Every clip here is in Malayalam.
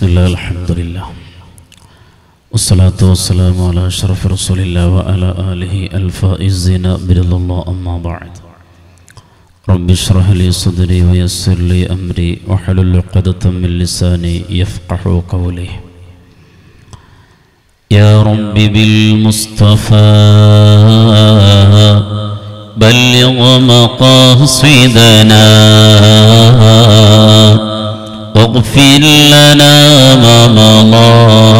الله الحمد لله والصلاة والسلام على أشرف رسول الله وعلى آله الفائزين برضا الله أما بعد رب اشرح لي صدري ويسر لي أمري واحلل عقدة من لساني يفقه قولي يا رب بالمصطفى بلغ مقاصدنا واغفر لنا ما مضى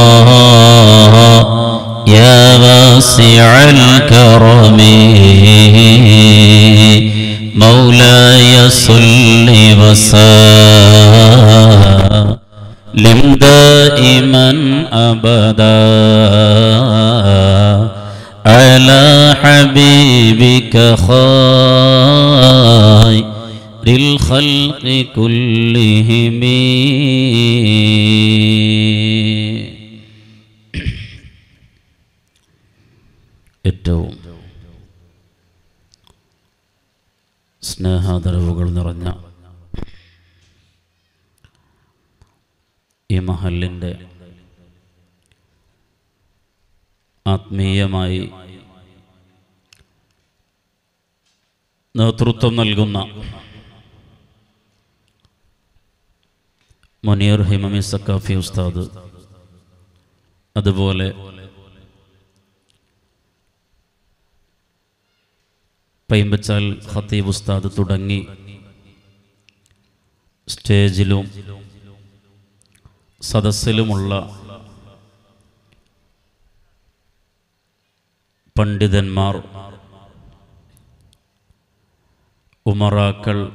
يا واسع الكرم مولاي صل وسلم دائما ابدا على حبيبك خير الخلق كلهم ഏറ്റവും സ്നേഹാദരവുകൾ നിറഞ്ഞ ഈ മഹലിൻ്റെ ആത്മീയമായി നേതൃത്വം നൽകുന്ന മുനീർ ഹിമമി സക്കാഫി ഉസ്താദ് അതുപോലെ പൈമ്പച്ചാൽ ഖത്തീബ് ഉസ്താദ് തുടങ്ങി സ്റ്റേജിലും സദസ്സിലുമുള്ള പണ്ഡിതന്മാർ ഉമറാക്കൾ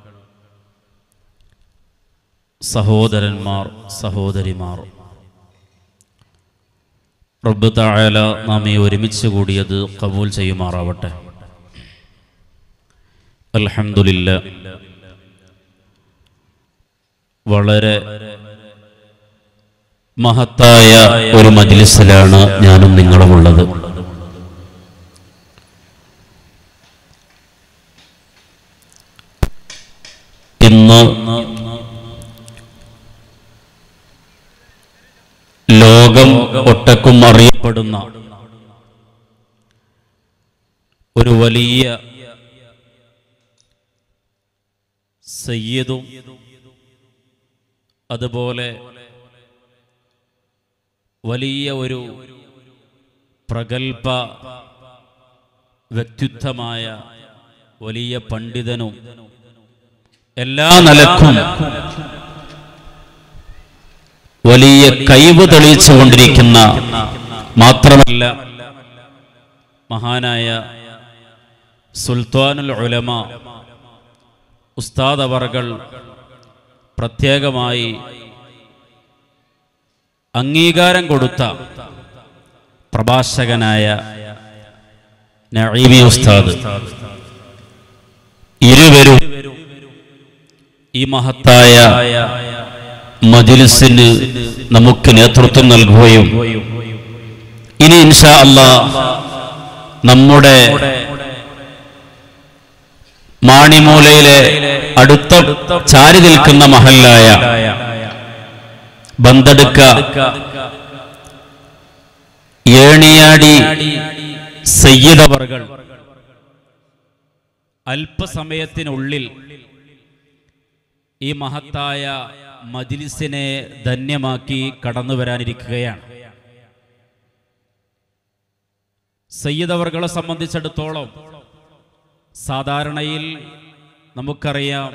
സഹോദരന്മാർ സഹോദരിമാർ റബ്ബ് തായാല നാം ഈ ഒരുമിച്ച് കൂടിയത് കബൂൽ ചെയ്യുമാറാവട്ടെ അൽഹംദുലില്ല വളരെ മഹത്തായ ഒരു മജ്ലിസിലാണ് ഞാനും നിങ്ങളുമുള്ളത് ഇന്ന് ലോകം ഒട്ടക്കും അറിയപ്പെടുന്ന ഒരു വലിയ സയ്യദും അതുപോലെ വലിയ ഒരു പ്രഗത്ഭ വ്യക്തിത്വമായ വലിയ പണ്ഡിതനും എല്ലാ നിലക്കും വലിയ കഴിവ് തെളിയിച്ചുകൊണ്ടിരിക്കുന്ന മാത്രമല്ല മഹാനായ സുൽത്താനുൽ ഉലമ ഉസ്താദ് അവർകൾ പ്രത്യേകമായി അംഗീകാരം കൊടുത്ത പ്രഭാഷകനായ നഈമി ഉസ്താദ് ഇരുവരും ഈ മഹത്തായ മജിലിസിന് നമുക്ക് നേതൃത്വം നൽകുകയും ഇനി ഇൻഷാ അല്ലാ നമ്മുടെ മാണിമൂലയിലെ അടുത്ത ചാരി നിൽക്കുന്ന മഹല്ലായ ബന്തെടുക്ക ഏണിയാടി സയ്യിദവർകൾ അല്പസമയത്തിനുള്ളിൽ ഈ മഹത്തായ മജിലിസിനെ ധന്യമാക്കി കടന്നു വരാനിരിക്കുകയാണ് സയ്യിദ് അവർകളെ സംബന്ധിച്ചിടത്തോളം സാധാരണയിൽ നമുക്കറിയാം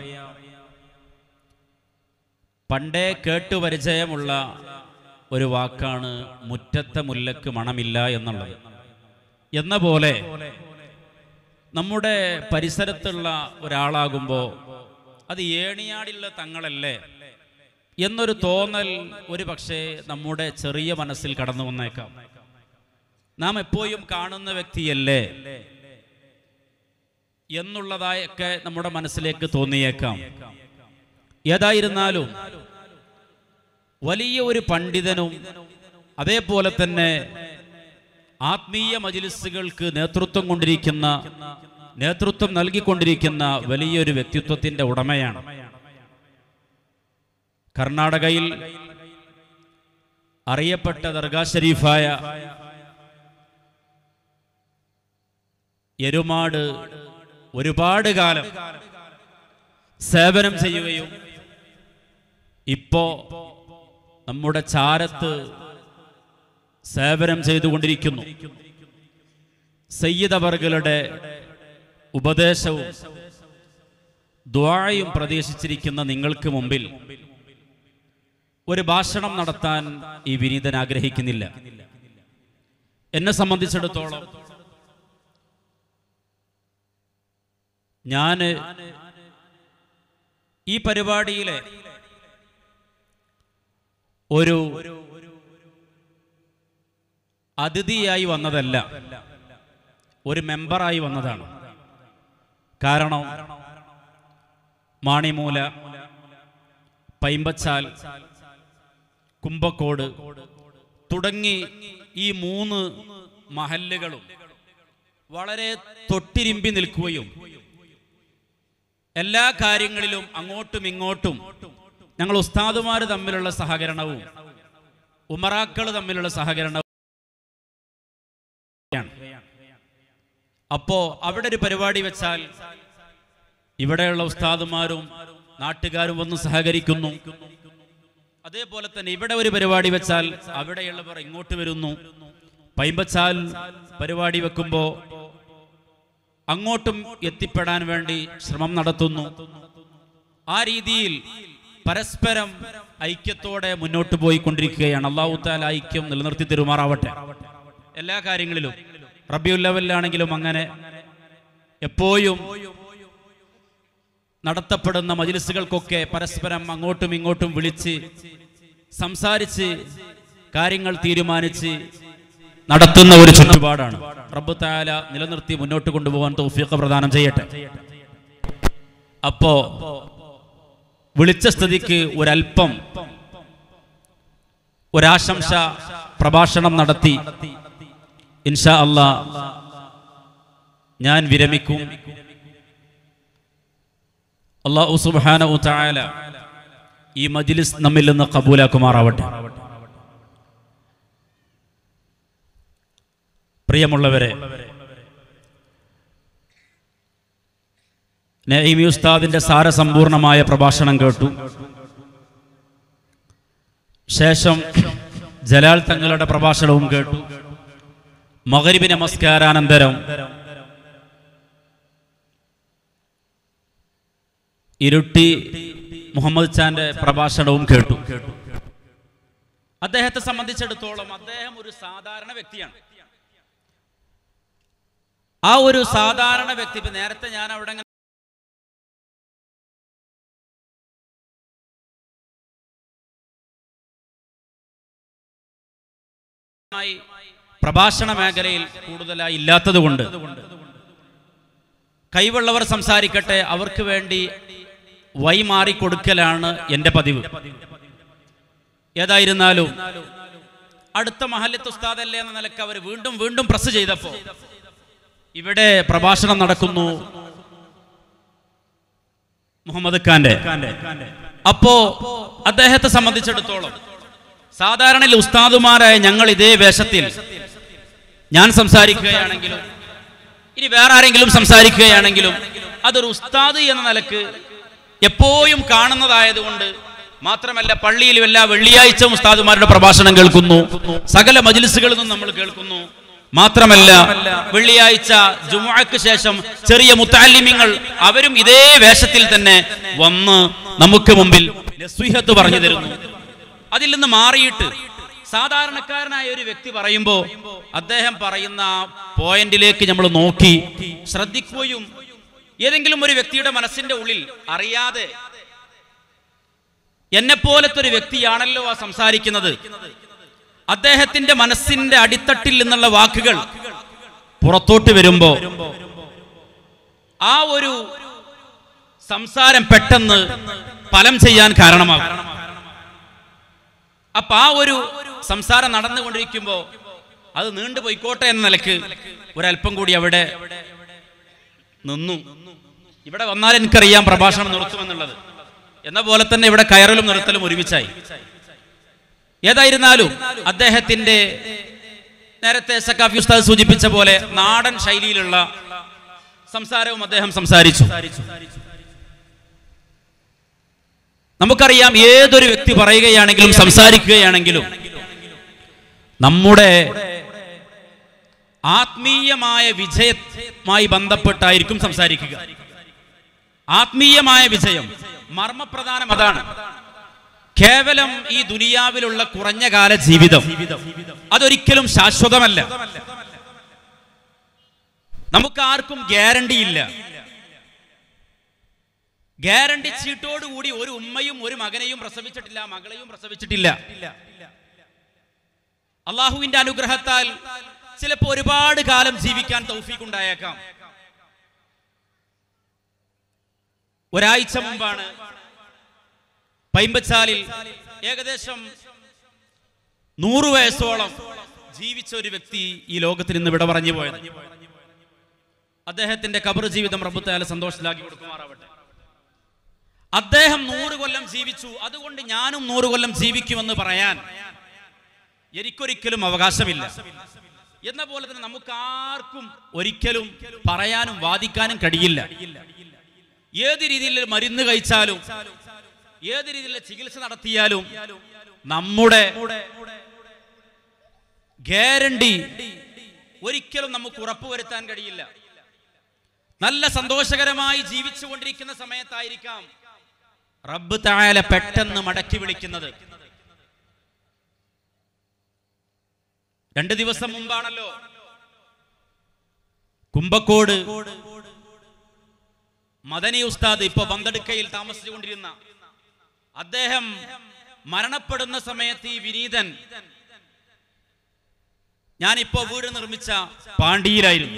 പണ്ടേ കേട്ടു പരിചയമുള്ള ഒരു വാക്കാണ് മുറ്റത്തെ മുല്ലക്ക് മണമില്ല എന്നുള്ളത് എന്ന പോലെ നമ്മുടെ പരിസരത്തുള്ള ഒരാളാകുമ്പോൾ അത് ഏണിയാടിയുള്ള തങ്ങളല്ലേ എന്നൊരു തോന്നൽ ഒരു പക്ഷേ നമ്മുടെ ചെറിയ മനസ്സിൽ കടന്നു വന്നേക്കാം നാം എപ്പോഴും കാണുന്ന വ്യക്തിയല്ലേ എന്നുള്ളതായൊക്കെ നമ്മുടെ മനസ്സിലേക്ക് തോന്നിയേക്കാം ഏതായിരുന്നാലും വലിയ ഒരു പണ്ഡിതനും അതേപോലെ തന്നെ ആത്മീയ മജിലിസുകൾക്ക് നേതൃത്വം കൊണ്ടിരിക്കുന്ന നേതൃത്വം നൽകിക്കൊണ്ടിരിക്കുന്ന വലിയൊരു വ്യക്തിത്വത്തിന്റെ ഉടമയാണ് കർണാടകയിൽ അറിയപ്പെട്ട ദർഗാ ഷരീഫായ എരുമാട് ഒരുപാട് കാലം സേവനം ചെയ്യുകയും ഇപ്പോ നമ്മുടെ ചാരത്ത് സേവനം ചെയ്തുകൊണ്ടിരിക്കുന്നു സയ്യിദ് അവർകളുടെ ഉപദേശവും ദ്വായും പ്രതീക്ഷിച്ചിരിക്കുന്ന നിങ്ങൾക്ക് മുമ്പിൽ ഒരു ഭാഷണം നടത്താൻ ഈ വിനീതൻ ആഗ്രഹിക്കുന്നില്ല എന്നെ സംബന്ധിച്ചിടത്തോളം ഞാന് ഈ പരിപാടിയിലെ ഒരു അതിഥിയായി വന്നതല്ല ഒരു മെമ്പറായി വന്നതാണ് കാരണം മാണിമൂല പൈമ്പച്ചാൽ കുമ്പക്കോട് തുടങ്ങി ഈ മൂന്ന് മഹല്ലുകളും വളരെ തൊട്ടിരിമ്പി നിൽക്കുകയും എല്ലാ കാര്യങ്ങളിലും അങ്ങോട്ടും ഇങ്ങോട്ടും ഞങ്ങൾ ഉസ്താദുമാർ തമ്മിലുള്ള സഹകരണവും ഉമറാക്കൾ തമ്മിലുള്ള സഹകരണവും അപ്പോ അവിടെ ഒരു പരിപാടി വെച്ചാൽ ഇവിടെയുള്ള ഉസ്താദുമാരും നാട്ടുകാരും വന്ന് സഹകരിക്കുന്നു അതേപോലെ തന്നെ ഇവിടെ ഒരു പരിപാടി വെച്ചാൽ അവിടെയുള്ളവർ ഇങ്ങോട്ട് വരുന്നു പൈമ്പച്ചാൽ പരിപാടി വെക്കുമ്പോ അങ്ങോട്ടും എത്തിപ്പെടാൻ വേണ്ടി ശ്രമം നടത്തുന്നു ആ രീതിയിൽ പരസ്പരം ഐക്യത്തോടെ മുന്നോട്ട് പോയിക്കൊണ്ടിരിക്കുകയാണ് അള്ളാഹു താല ഐക്യം നിലനിർത്തി തെരുമാറാവട്ടെ എല്ലാ കാര്യങ്ങളിലും റബിയുൽ ലെവലിലാണെങ്കിലും അങ്ങനെ എപ്പോഴും നടത്തപ്പെടുന്ന മജിലിസുകൾക്കൊക്കെ പരസ്പരം അങ്ങോട്ടും ഇങ്ങോട്ടും വിളിച്ച് സംസാരിച്ച് കാര്യങ്ങൾ തീരുമാനിച്ച് നടത്തുന്ന ഒരു ചുറ്റുപാടാണ് റബ്ബ് താല നിലനിർത്തി മുന്നോട്ട് കൊണ്ടുപോകാൻ തൗഫീഖ് പ്രദാനം ചെയ്യട്ടെ അപ്പോ വിളിച്ച സ്ഥിതിക്ക് ഒരല്പം ഒരാശംസ പ്രഭാഷണം നടത്തി ഇൻഷാ അല്ലാ ഞാൻ വിരമിക്കും അള്ളാഹു സുബ്ഹാനഹു തആല ഈ മജ്ലിസ് നമ്മിൽ നിന്ന് കബൂലാക്കുമാറാവട്ടെ പ്രിയമുള്ളവരെ നഈമി ഉസ്താദിന്റെ സാരസമ്പൂർണമായ പ്രഭാഷണം കേട്ടു ശേഷം ജലാൽ തങ്ങളുടെ പ്രഭാഷണവും കേട്ടു മകരിബി നമസ്കാരാനന്തരം ഇരുട്ടി മുഹമ്മദ് ഖാന്റെ പ്രഭാഷണവും കേട്ടു അദ്ദേഹത്തെ സംബന്ധിച്ചിടത്തോളം അദ്ദേഹം ഒരു സാധാരണ വ്യക്തിയാണ് ആ ഒരു സാധാരണ വ്യക്തി ഇപ്പൊ നേരത്തെ ഞാൻ അവിടെ ഇങ്ങനെ മായി പ്രഭാഷണ മേഖലയിൽ കൂടുതലായി ഇല്ലാത്തത് കൊണ്ട് കൈവുള്ളവർ സംസാരിക്കട്ടെ അവർക്ക് വേണ്ടി വൈമാറി കൊടുക്കലാണ് എൻ്റെ പതിവ് ഏതായിരുന്നാലും അടുത്ത മഹല്ലത്ത് ഉസ്താദല്ലേ എന്ന നിലക്ക് അവർ വീണ്ടും വീണ്ടും പ്രസ് ചെയ്തപ്പോ ഇവിടെ പ്രഭാഷണം നടക്കുന്നു മുഹമ്മദ് ഖാന്റെ അപ്പോ അദ്ദേഹത്തെ സംബന്ധിച്ചിടത്തോളം സാധാരണ ഉസ്താദുമാരായ ഞങ്ങൾ ഇതേ വേഷത്തിൽ ഞാൻ സംസാരിക്കുകയാണെങ്കിലും ഇനി വേറെ ആരെങ്കിലും സംസാരിക്കുകയാണെങ്കിലും അതൊരു ഉസ്താദ് എന്ന നിലക്ക് എപ്പോഴും കാണുന്നതായതുകൊണ്ട് മാത്രമല്ല പള്ളിയിലും എല്ലാ വെള്ളിയാഴ്ച ഉസ്താദുമാരുടെ പ്രഭാഷണം കേൾക്കുന്നു സകല മജിലിസുകളിൽ നിന്നും നമ്മൾ കേൾക്കുന്നു മാത്രമല്ല വെള്ളിയാഴ്ച ജുമുഅക്ക് ശേഷം ചെറിയ മുത്താലിമ്യങ്ങൾ അവരും ഇതേ വേഷത്തിൽ തന്നെ വന്ന് നമുക്ക് മുമ്പിൽ നസ്വിഹത്ത് പറഞ്ഞു തരുന്നു അതിൽ നിന്ന് മാറിയിട്ട് സാധാരണക്കാരനായ ഒരു വ്യക്തി പറയുമ്പോൾ അദ്ദേഹം പറയുന്ന ആ പോയിന്റിലേക്ക് നമ്മൾ നോക്കി ശ്രദ്ധിക്കുകയും ഏതെങ്കിലും ഒരു വ്യക്തിയുടെ മനസ്സിന്റെ ഉള്ളിൽ അറിയാതെ എന്നെ പോലത്തെ ഒരു വ്യക്തിയാണല്ലോ ആ സംസാരിക്കുന്നത് അദ്ദേഹത്തിന്റെ മനസ്സിന്റെ അടിത്തട്ടിൽ നിന്നുള്ള വാക്കുകൾ പുറത്തോട്ട് വരുമ്പോ ആ ഒരു സംസാരം പെട്ടെന്ന് ഫലം ചെയ്യാൻ കാരണമാകും അപ്പൊ ആ ഒരു സംസാരം നടന്നുകൊണ്ടിരിക്കുമ്പോ അത് നീണ്ടുപോയിക്കോട്ടെ എന്ന നിലക്ക് ഒരല്പം കൂടി അവിടെ നിന്നു ഇവിടെ വന്നാൽ എനിക്കറിയാം പ്രഭാഷണം നിർത്തുമെന്നുള്ളത് എന്ന പോലെ തന്നെ ഇവിടെ കയറലും നിർത്തലും ഒരുമിച്ചായി ഏതായിരുന്നാലും അദ്ദേഹത്തിന്റെ നേരത്തെ സക്കാഫി ഉസ്താദ് സൂചിപ്പിച്ച പോലെ നാടൻ ശൈലിയിലുള്ള സംസാരവും അദ്ദേഹം സംസാരിച്ചു നമുക്കറിയാം ഏതൊരു വ്യക്തി പറയുകയാണെങ്കിലും സംസാരിക്കുകയാണെങ്കിലും നമ്മുടെ ആത്മീയമായ വിജയമായി ബന്ധപ്പെട്ടായിരിക്കും സംസാരിക്കുക ആത്മീയമായ വിജയം മർമ്മപ്രധാനം അതാണ് കേവലം ഈ ദുനിയാവിലുള്ള കുറഞ്ഞ കാല ജീവിതം അതൊരിക്കലും ശാശ്വതമല്ല നമുക്ക് ആർക്കും ഗ്യാരണ്ടി ഇല്ല ഗ്യാരണ്ടി ചീട്ടോടുകൂടി ഒരു ഉമ്മയും ഒരു മകനെയും പ്രസവിച്ചിട്ടില്ല മകളെയും പ്രസവിച്ചിട്ടില്ല അള്ളാഹുവിന്റെ അനുഗ്രഹത്താൽ ചിലപ്പോൾ ഒരുപാട് കാലം ജീവിക്കാൻ തൗഫീഖ് ഉണ്ടായേക്കാം ഒരാഴ്ച മുമ്പാണ് പൈമ്പച്ചാലിൽ ഏകദേശം നൂറു വയസ്സോളം ജീവിച്ച ഒരു വ്യക്തി ഈ ലോകത്തിൽ നിന്ന് വിട പറഞ്ഞു പോയത് അദ്ദേഹത്തിന്റെ കബർ ജീവിതം റബ്ബുത്താല സന്തോഷത്തിലാക്കി കൊടുക്കുമാറാവട്ടെ അദ്ദേഹം നൂറ് കൊല്ലം ജീവിച്ചു അതുകൊണ്ട് ഞാനും നൂറ് കൊല്ലം ജീവിക്കുമെന്ന് പറയാൻ എനിക്കൊരിക്കലും അവകാശമില്ല എന്ന പോലെ തന്നെ നമുക്ക് ആർക്കും ഒരിക്കലും പറയാനും വാദിക്കാനും കഴിയില്ല ഏത് രീതിയിൽ മരുന്ന് കഴിച്ചാലും ഏത് രീതിയിലുള്ള ചികിത്സ നടത്തിയാലും നമ്മുടെ ഗ്യാരണ്ടി ഒരിക്കലും നമുക്ക് ഉറപ്പുവരുത്താൻ കഴിയില്ല നല്ല സന്തോഷകരമായി ജീവിച്ചുകൊണ്ടിരിക്കുന്ന സമയത്തായിരിക്കാം റബ്ബ് തായാല പെട്ടെന്ന് മടക്കി വിളിക്കുന്നത് രണ്ട് ദിവസം മുമ്പാണല്ലോ കുമ്പക്കോട് മദനി ഉസ്താദ് ഇപ്പൊ ബന്തടുക്കയിൽ താമസിച്ചുകൊണ്ടിരുന്ന അദ്ദേഹം മരണപ്പെടുന്ന സമയത്ത് ഈ വിനീതൻ ഞാനിപ്പോ വീട് നിർമ്മിച്ച പാണ്ടിയിലായിരുന്നു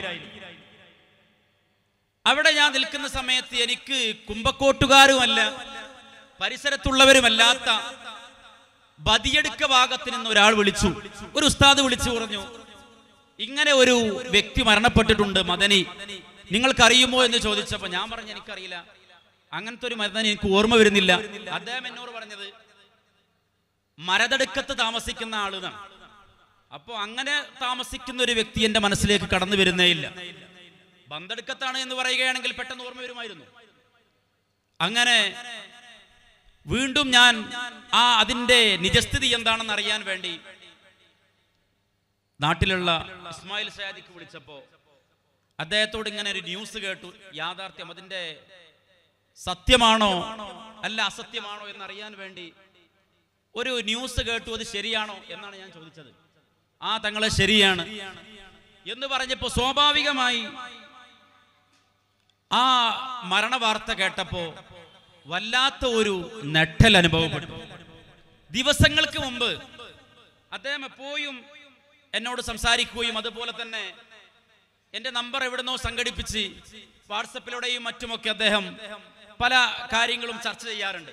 അവിടെ ഞാൻ നിൽക്കുന്ന സമയത്ത് എനിക്ക് കുമ്പക്കോട്ടുകാരുമല്ല പരിസരത്തുള്ളവരുമല്ലാത്ത ബദിയെടുക്ക ഭാഗത്ത് നിന്ന് ഒരാൾ വിളിച്ചു ഒരു ഉസ്താദ് വിളിച്ചു പറഞ്ഞു ഇങ്ങനെ ഒരു വ്യക്തി മരണപ്പെട്ടിട്ടുണ്ട് മദനി നിങ്ങൾക്കറിയുമോ എന്ന് ചോദിച്ചപ്പോ ഞാൻ പറഞ്ഞു എനിക്കറിയില്ല അങ്ങനത്തെ ഒരു മദനി എനിക്ക് ഓർമ്മ വരുന്നില്ല അദ്ദേഹം എന്നോട് പറഞ്ഞത് മരതടുക്കത്ത് താമസിക്കുന്ന ആളുതാണ് അപ്പോ അങ്ങനെ താമസിക്കുന്ന ഒരു വ്യക്തി എന്റെ മനസ്സിലേക്ക് കടന്നു വരുന്നേയില്ല ബന്തടുക്കത്താണ് എന്ന് പറയുകയാണെങ്കിൽ പെട്ടെന്ന് ഓർമ്മ വരുമായിരുന്നു അങ്ങനെ വീണ്ടും ഞാൻ ആ അതിന്റെ നിജസ്ഥിതി എന്താണെന്ന് അറിയാൻ വേണ്ടി നാട്ടിലുള്ള ഇസ്മായിൽ സയാദിക്ക് വിളിച്ചപ്പോ അദ്ദേഹത്തോട് ഇങ്ങനെ ഒരു ന്യൂസ് കേട്ടു യാഥാർത്ഥ്യം അതിന്റെ സത്യമാണോ അല്ല അസത്യമാണോ എന്നറിയാൻ വേണ്ടി ഒരു ന്യൂസ് കേട്ടു അത് ശരിയാണോ എന്നാണ് ഞാൻ ചോദിച്ചത് ആ തങ്ങളെ ശരിയാണ് എന്ന് പറഞ്ഞപ്പോ സ്വാഭാവികമായി ആ മരണവാർത്ത കേട്ടപ്പോ വല്ലാത്ത ഒരു നെട്ടൽ അനുഭവപ്പെട്ടു ദിവസങ്ങൾക്ക് മുമ്പ് അദ്ദേഹം എപ്പോഴും എന്നോട് സംസാരിക്കുകയും അതുപോലെ തന്നെ എന്റെ നമ്പർ എവിടുന്നോ സംഘടിപ്പിച്ച് വാട്സപ്പിലൂടെയും മറ്റുമൊക്കെ അദ്ദേഹം പല കാര്യങ്ങളും ചർച്ച ചെയ്യാറുണ്ട്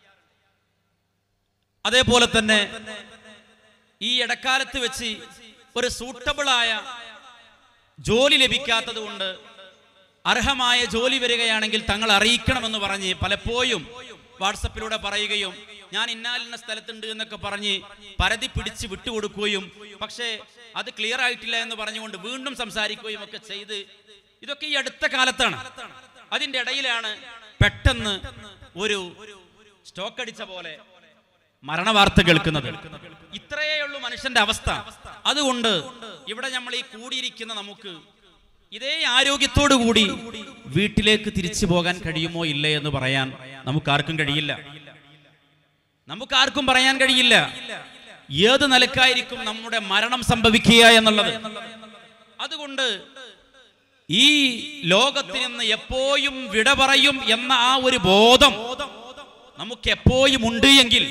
അതേപോലെ തന്നെ ഈ ഇടക്കാലത്ത് വെച്ച് ഒരു സൂട്ടബിളായ ജോലി ലഭിക്കാത്തത് കൊണ്ട് അർഹമായ ജോലി വരികയാണെങ്കിൽ തങ്ങൾ അറിയിക്കണമെന്ന് പറഞ്ഞ് പലപ്പോഴും വാട്സപ്പിലൂടെ പറയുകയും ഞാൻ ഇന്നാലിന്ന സ്ഥലത്തുണ്ട് എന്നൊക്കെ പറഞ്ഞ് പരതി പിടിച്ച് വിട്ടുകൊടുക്കുകയും പക്ഷേ അത് ക്ലിയർ ആയിട്ടില്ല എന്ന് പറഞ്ഞുകൊണ്ട് വീണ്ടും സംസാരിക്കുകയും ഒക്കെ ചെയ്ത് ഇതൊക്കെ ഈ അടുത്ത കാലത്താണ് അതിന്റെ ഇടയിലാണ് പെട്ടെന്ന് ഒരു സ്റ്റോക്ക് അടിച്ച പോലെ മരണവാർത്ത കേൾക്കുന്നത് ഇത്രയേ ഉള്ളൂ മനുഷ്യന്റെ അവസ്ഥ അതുകൊണ്ട് ഇവിടെ നമ്മൾ ഈ കൂടിയിരിക്കുന്ന നമുക്ക് ഇതേ ആരോഗ്യത്തോടു കൂടി വീട്ടിലേക്ക് തിരിച്ചു പോകാൻ കഴിയുമോ ഇല്ലേ എന്ന് പറയാൻ നമുക്കാർക്കും കഴിയില്ല നമുക്കാർക്കും പറയാൻ കഴിയില്ല ഏത് നിലക്കായിരിക്കും നമ്മുടെ മരണം സംഭവിക്കുക എന്നുള്ളത് അതുകൊണ്ട് ഈ ലോകത്തിൽ നിന്ന് എപ്പോഴും വിട പറയും എന്ന ആ ഒരു ബോധം നമുക്ക് എപ്പോഴും ഉണ്ട് എങ്കിൽ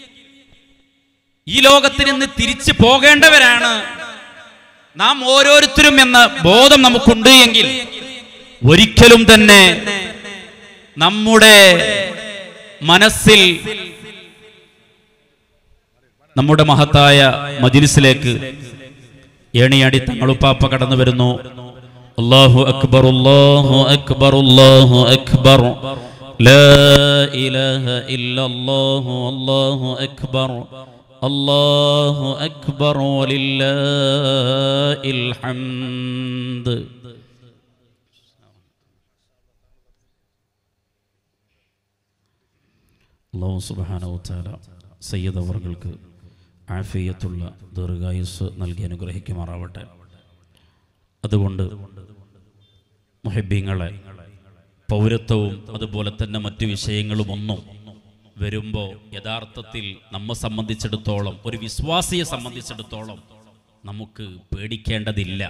ഈ ലോകത്തിൽ നിന്ന് തിരിച്ചു പോകേണ്ടവരാണ് നാം ഓരോരുത്തരും എന്ന ബോധം നമുക്കുണ്ട് എങ്കിൽ ഒരിക്കലും തന്നെ നമ്മുടെ മനസ്സിൽ നമ്മുടെ മഹത്തായ മജിലിസിലേക്ക് ഏണിയാടി തങ്ങളുപ്പാപ്പ കടന്നു വരുന്നു അല്ലാഹു അക്ബർ അല്ലാഹു അക്ബർ അല്ലാഹു അക്ബർ لا إله إلا الله والله أكبر الله أكبر ولله الحمد അള്ളാഹു സുബാനവുത്താല സയ്യദ് അവർക്ക് ആഫിയത്തുള്ള ദീർഘായുസ് നൽകി അനുഗ്രഹിക്കുമാറാവട്ടെ അതുകൊണ്ട് മുഹബ്ബീങ്ങളെ പൗരത്വവും അതുപോലെ തന്നെ മറ്റു വിഷയങ്ങളും ഒന്നും വരുമ്പോൾ യഥാർത്ഥത്തിൽ നമ്മെ സംബന്ധിച്ചിടത്തോളം ഒരു വിശ്വാസിയെ സംബന്ധിച്ചിടത്തോളം നമുക്ക് പേടിക്കേണ്ടതില്ല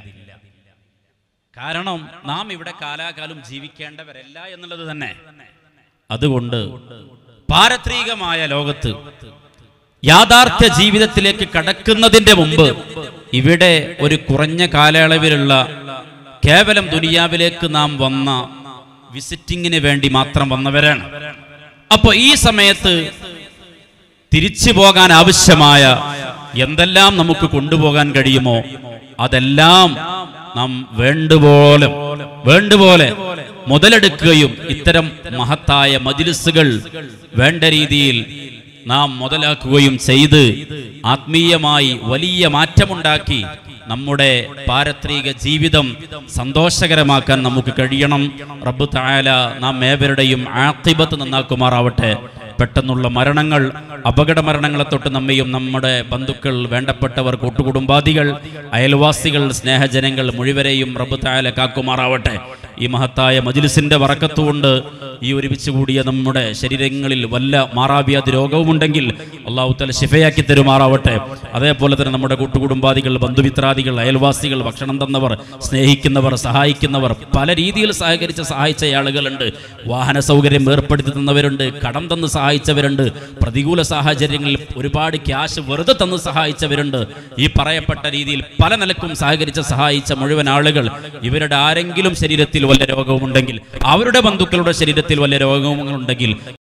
കാരണം നാം ഇവിടെ കാലാകാലം ജീവിക്കേണ്ടവരല്ല എന്നുള്ളത് തന്നെ അതുകൊണ്ട് പാരത്രികമായ ലോകത്ത് യാഥാർത്ഥ്യ ജീവിതത്തിലേക്ക് കടക്കുന്നതിന്റെ മുമ്പ് ഇവിടെ ഒരു കുറഞ്ഞ കാലയളവിലുള്ള കേവലം ദുനിയാവിലേക്ക് നാം വന്ന വിസിറ്റിങ്ങിന് വേണ്ടി മാത്രം വന്നവരാണ് അപ്പൊ ഈ സമയത്ത് തിരിച്ചു പോകാൻ ആവശ്യമായ എന്തെല്ലാം നമുക്ക് കൊണ്ടുപോകാൻ കഴിയുമോ അതെല്ലാം നാം വേണ്ടുപോലെ വേണ്ടുപോലെ മുതലെടുക്കുകയും ഇത്തരം മഹത്തായ മജിലിസുകൾ വേണ്ട രീതിയിൽ നാം മുതലാക്കുകയും ചെയ്ത് ആത്മീയമായി വലിയ മാറ്റമുണ്ടാക്കി നമ്മുടെ പാരത്രിക ജീവിതം സന്തോഷകരമാക്കാൻ നമുക്ക് കഴിയണം റബ്ബ് തായാല നാം ഏവരുടെയും ആക്കിബത്ത് നന്നാക്കുമാറാവട്ടെ പെട്ടെന്നുള്ള മരണങ്ങൾ അപകട മരണങ്ങളെ തൊട്ട് നമ്മയും നമ്മുടെ ബന്ധുക്കൾ വേണ്ടപ്പെട്ടവർ കൂട്ടുകുടുംബാദികൾ അയൽവാസികൾ സ്നേഹജനങ്ങൾ മുഴുവരെയും റബ്ബ് തായാല കാക്കുമാറാവട്ടെ ഈ മഹത്തായ മജിലിസിന്റെ വറക്കത്തുകൊണ്ട് ഈ ഒരുമിച്ച് കൂടിയ നമ്മുടെ ശരീരങ്ങളിൽ വല്ല മാറാവ്യാധി രോഗവുമുണ്ടെങ്കിൽ അള്ളാഹു തല ശിഫയാക്കി തരുമാറാവട്ടെ അതേപോലെ തന്നെ നമ്മുടെ കൂട്ടുകുടുംബാദികൾ ബന്ധുമിത്രാദികൾ അയൽവാസികൾ ഭക്ഷണം തന്നവർ സ്നേഹിക്കുന്നവർ സഹായിക്കുന്നവർ പല രീതിയിൽ സഹകരിച്ച് സഹായിച്ച ആളുകളുണ്ട് വാഹന സൗകര്യം ഏർപ്പെടുത്തി തന്നവരുണ്ട് കടം തന്ന് സഹായിച്ചവരുണ്ട് പ്രതികൂല സാഹചര്യങ്ങളിൽ ഒരുപാട് ക്യാഷ് വെറുതെ തന്ന് സഹായിച്ചവരുണ്ട് ഈ പറയപ്പെട്ട രീതിയിൽ പല നിലക്കും സഹകരിച്ച് സഹായിച്ച മുഴുവൻ ആളുകൾ ഇവരുടെ ആരെങ്കിലും ശരീരത്തിൽ വല്ല രോഗവുമുണ്ടെങ്കിൽ അവരുടെ ബന്ധുക്കളുടെ ശരീരത്തിൽ വല്ല രോഗവുമുണ്ടെങ്കിൽ